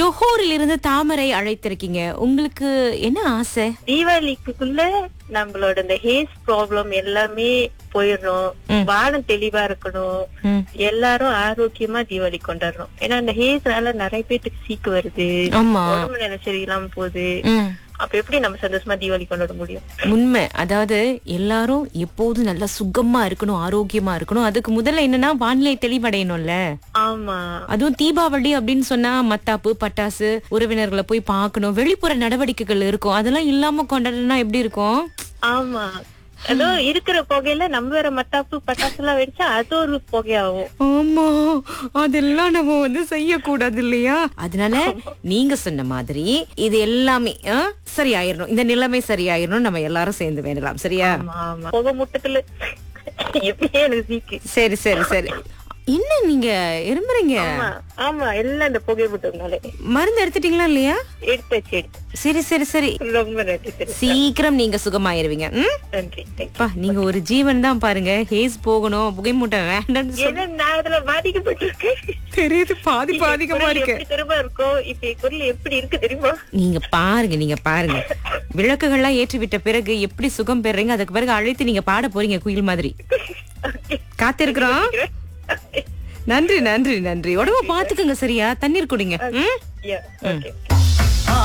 ஜோஹோரில் இருந்து தாமரை அழைத்திருக்கீங்க உங்களுக்கு என்ன ஆசை தீபாவளிக்குள்ள நம்மளோட இந்த ஹேஸ் ப்ராப்ளம் எல்லாமே போயிடணும் வானம் தெளிவா இருக்கணும் ம். எல்லாரும் ஆரோக்கியமா தீபாவளி கொண்டாடுறோம் ஏன்னா இந்த ஹேஸ்னால நிறைய பேத்துக்கு சீக்கு வருது ஆமா உடம்பு நிலை சரியில்லாம போகுது ம். அப்ப எப்படி நம்ம சந்தோஷமா தீபாவளி கொண்டாட முடியும் உண்மை அதாவது எல்லாரும் எப்போதும் நல்லா சுகமா இருக்கணும் ஆரோக்கியமா இருக்கணும் அதுக்கு முதல்ல என்னன்னா வானிலை தெளிவடையணும்ல ஆமா அதுவும் தீபாவளி அப்படின்னு சொன்னா மத்தாப்பு பட்டாசு உறவினர்களை போய் பார்க்கணும் வெளிப்புற நடவடிக்கைகள் இருக்கும் அதெல்லாம் இல்லாம கொண்டாடுனா எப்படி இருக்கும் ஆமா அதோ இருக்கிற புகையில நம்ம வேற மத்தாப்பு பட்டாசு எல்லாம் வெடிச்சா அது ஒரு புகையாகும் ஆமா அதெல்லாம் நம்ம வந்து செய்யக்கூடாது இல்லையா அதனால நீங்க சொன்ன மாதிரி இது எல்லாமே ஆ, சரியாயிரணும் இந்த நிலைமை சரியாயிரணும் நம்ம எல்லாரும் சேர்ந்து வேண்டலாம் சரியா ஆமா ஆமா புகை மூட்டத்துல எப்படியே எனக்கு சீக்கு சரி சரி சரி என்ன நீங்க இரும்புறீங்க ஆமா ஆமா எல்லாம் இந்த புகை மூட்டம்னாலே மருந்து எடுத்துட்டீங்களா இல்லையா எடுத்தாச்சு எடுத்து சரி சரி சரி ரொம்ப நன்றி சரி சீக்கிரம் நீங்க சுகமாயிருவீங்க ம்? நன்றி thank you. அப்பா நீங்க ஒரு ஜீவன் தான் பாருங்க ஹேஸ் போகணும் புகை மூட்டை வேண்டாம்னு சொல்லி ஏன்னா நான் அதுல பாதிக்கப்பட்டிருக்கேன் தெரியுது பாதி பாதிக்கமா குரல் இருக்கு எப்படி தெரியுமா இருக்கும் இப்ப என் குரல் எப்படி இருக்கு தெரியுமா நீங்க பாருங்க நீங்க பாருங்க விளக்குகள்லாம் ஏற்றி விட்ட பிறகு எப்படி சுகம் பெறுறீங்க அதுக்கு பிறகு அழைத்து நீங்க பாட போறீங்க குயில் மாதிரி Okay. காத்திருக்கிறோம் நன்றி நன்றி நன்றி உடம்ப பாத்துக்கோங்க சரியா தண்ணீர் குடிங்க ம்? Yeah, okay.